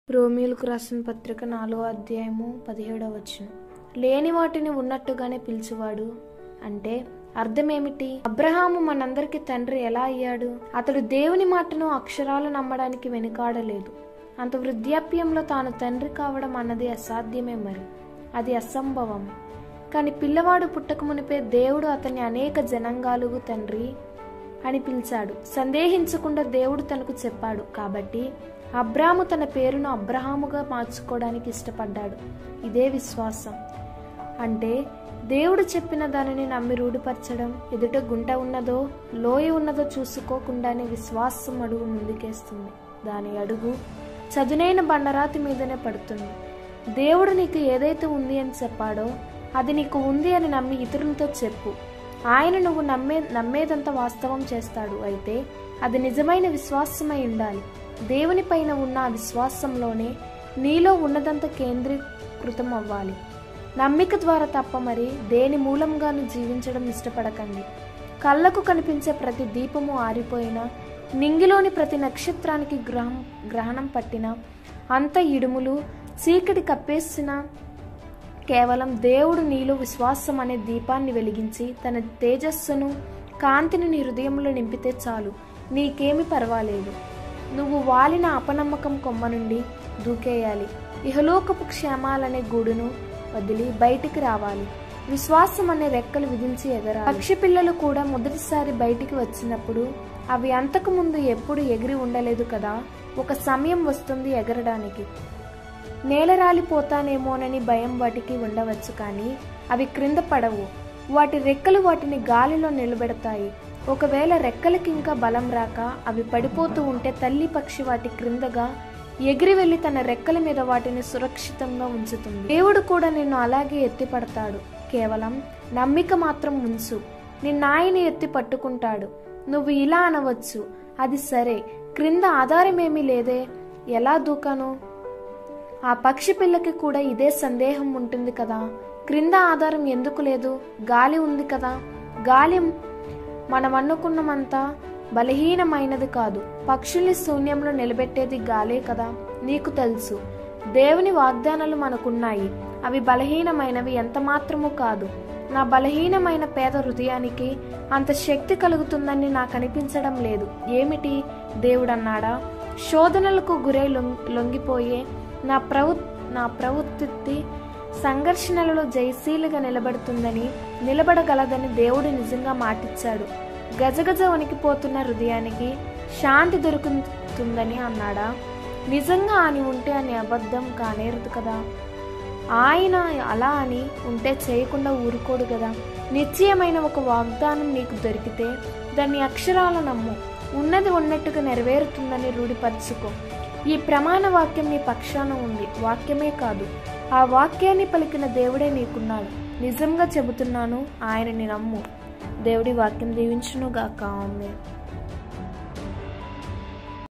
రోమియోలకు రాసిన పత్రిక నాలుగో అధ్యాయము పదిహేడవ వచనం లేని వాటిని ఉన్నట్టుగానే పిలిచేవాడు అంటే అర్థమేమిటి అబ్రహాము మనందరికి తండ్రి ఎలా అయ్యాడు అతడు దేవుని మాటను అక్షరాలు నమ్మడానికి వెనుకాడలేదు అంత వృద్ధాప్యంలో తాను తండ్రి కావడం అన్నది అసాధ్యమే మరి అది అసంభవం కానీ పిల్లవాడు పుట్టక మునిపే దేవుడు అతన్ని అనేక జనాంగాలుగు తండ్రి అని పిలిచాడు సందేహించకుండా దేవుడు తనకు చెప్పాడు కాబట్టి అబ్రాము తన పేరును అబ్రహాముగా మార్చుకోవడానికి ఇష్టపడ్డాడు ఇదే విశ్వాసం అంటే దేవుడు చెప్పిన దానిని నమ్మి రూఢిపరచడం ఎదుట గుంట ఉన్నదో లోయ ఉన్నదో చూసుకోకుండానే విశ్వాసం అడుగు ముందుకేస్తుంది దాని అడుగు చదునైన బండరాతి మీదనే పడుతుంది దేవుడు నీకు ఏదైతే ఉంది అని చెప్పాడో అది నీకు ఉంది అని నమ్మి ఇతరులతో చెప్పు ఆయన నువ్వు నమ్మే నమ్మేదంతా వాస్తవం చేస్తాడు అయితే అది నిజమైన విశ్వాసమై ఉండాలి దేవుని పైన ఉన్న ఆ విశ్వాసంలోనే నీలో ఉన్నదంతా కేంద్రీకృతం అవ్వాలి నమ్మిక ద్వారా తప్ప మరి దేని మూలంగాను జీవించడం ఇష్టపడకండి కళ్ళకు కనిపించే ప్రతి దీపము ఆరిపోయినా నింగిలోని ప్రతి నక్షత్రానికి గ్రహం గ్రహణం పట్టిన అంత ఇడుములు చీకటి కప్పేసిన కేవలం దేవుడు నీలో విశ్వాసం అనే దీపాన్ని వెలిగించి తన తేజస్సును కాంతిని నీ హృదయంలో నింపితే చాలు నీకేమి పర్వాలేదు నువ్వు వాలిన అపనమ్మకం కొమ్మ నుండి దూకేయాలి ఇహలోకపు క్షేమాలనే గూడును వదిలి బయటికి రావాలి విశ్వాసం అనే రెక్కలు విధించి ఎగరాలి పక్షి పిల్లలు కూడా మొదటిసారి బయటికి వచ్చినప్పుడు అవి అంతకు ముందు ఎప్పుడు ఎగిరి ఉండలేదు కదా ఒక సమయం వస్తుంది ఎగరడానికి నేల రాలిపోతానేమోనని భయం వాటికి ఉండవచ్చు కానీ అవి క్రింద పడవు వాటి రెక్కలు వాటిని గాలిలో నిలబెడతాయి ఒకవేళ రెక్కలకి ఇంకా బలం రాక అవి పడిపోతూ ఉంటే తల్లి పక్షి వాటి క్రిందగా ఎగిరి వెళ్లి తన రెక్కల మీద వాటిని సురక్షితంగా ఉంచుతుంది దేవుడు కూడా నిన్ను అలాగే ఎత్తి పడతాడు కేవలం నమ్మిక మాత్రం ఉంచు నిన్నాయని ఎత్తి పట్టుకుంటాడు నువ్వు ఇలా అనవచ్చు అది సరే క్రింద ఆధారమేమీ లేదే ఎలా దూకను ఆ పక్షి పిల్లకి కూడా ఇదే సందేహం ఉంటుంది కదా క్రింద ఆధారం ఎందుకు లేదు గాలి ఉంది కదా గాలి మనం అనుకున్నమంతా బలహీనమైనది కాదు పక్షుల్ని శూన్యంలో నిలబెట్టేది గాలే కదా నీకు తెలుసు దేవుని వాగ్దానాలు మనకున్నాయి అవి బలహీనమైనవి ఎంత మాత్రము కాదు నా బలహీనమైన పేద హృదయానికి అంత శక్తి కలుగుతుందని నాకు అనిపించడం లేదు ఏమిటి దేవుడన్నాడా శోధనలకు గురై లొంగిపోయే నా ప్రవృ నా ప్రవృత్తి సంఘర్షణలలో జయశీలిగా నిలబడుతుందని నిలబడగలదని దేవుడు నిజంగా మాటిచ్చాడు గజగజ వణికిపోతున్న హృదయానికి శాంతి దొరుకుతుందని అన్నాడా నిజంగా అని ఉంటే అని అబద్ధం కానేరదు కదా ఆయన అలా అని ఉంటే చేయకుండా ఊరుకోడు కదా నిశ్చయమైన ఒక వాగ్దానం నీకు దొరికితే దాన్ని అక్షరాల నమ్ము ఉన్నది ఉన్నట్టుగా నెరవేరుతుందని రూఢిపరచుకో ఈ ప్రమాణ వాక్యం నీ పక్షాన ఉంది వాక్యమే కాదు ఆ వాక్యాన్ని పలికిన దేవుడే నీకున్నాడు నిజంగా చెబుతున్నాను ఆయనని నమ్ము దేవుడి వాక్యం దీవించునుగాక ఆమె